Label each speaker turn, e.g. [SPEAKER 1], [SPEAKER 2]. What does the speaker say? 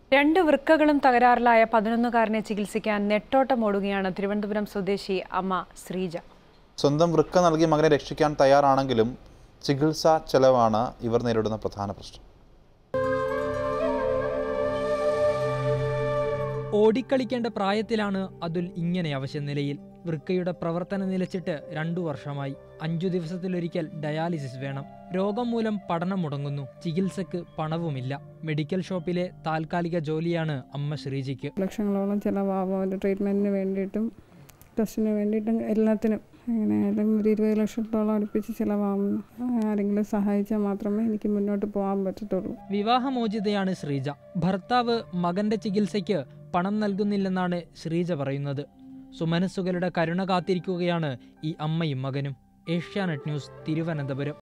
[SPEAKER 1] രണ്ട് വൃക്കകളും തകരാറിലായ പതിനൊന്നുകാരനെ ചികിത്സിക്കാൻ നെട്ടോട്ടമോടുകയാണ് തിരുവനന്തപുരം സ്വദേശി അമ്മ ശ്രീജ
[SPEAKER 2] സ്വന്തം വൃക്ക നൽകി മകനെ രക്ഷിക്കാൻ തയ്യാറാണെങ്കിലും ചികിത്സാ ചെലവാണ് ഇവർ നേരിടുന്ന പ്രധാന പ്രശ്നം
[SPEAKER 3] ഓടിക്കളിക്കേണ്ട പ്രായത്തിലാണ് അതുൽ ഇങ്ങനെ അവശനിലയിൽ വൃക്കയുടെ പ്രവർത്തനം നിലച്ചിട്ട് രണ്ടു വർഷമായി അഞ്ചു ദിവസത്തിലൊരിക്കൽ ഡയാലിസിസ് വേണം രോഗം മൂലം പഠനം മുടങ്ങുന്നു ചികിത്സക്ക് പണവുമില്ല മെഡിക്കൽ ഷോപ്പിലെ താൽക്കാലിക ജോലിയാണ് അമ്മ ശ്രീജിക്ക്
[SPEAKER 4] ലക്ഷങ്ങളോളം ചിലവാകും അവൻ്റെ ട്രീറ്റ്മെൻറ്റിന് വേണ്ടിയിട്ടും ടെസ്റ്റിന് വേണ്ടിയിട്ടും എല്ലാത്തിനും എങ്ങനെയായാലും ഒരു ഇരുപത് ലക്ഷത്തോളം അടുപ്പിച്ച് ചിലവാകുന്നു ആരെങ്കിലും സഹായിച്ചാൽ മാത്രമേ എനിക്ക് മുന്നോട്ട് പോകാൻ പറ്റത്തുള്ളൂ
[SPEAKER 3] വിവാഹമോചിതയാണ് ശ്രീജ ഭർത്താവ് മകന്റെ ചികിത്സയ്ക്ക് പണം നൽകുന്നില്ലെന്നാണ് ശ്രീജ പറയുന്നത് സുമനസ്സുകളുടെ കരുണ കാത്തിരിക്കുകയാണ് ഈ അമ്മയും മകനും ഏഷ്യാനെറ്റ് ന്യൂസ് തിരുവനന്തപുരം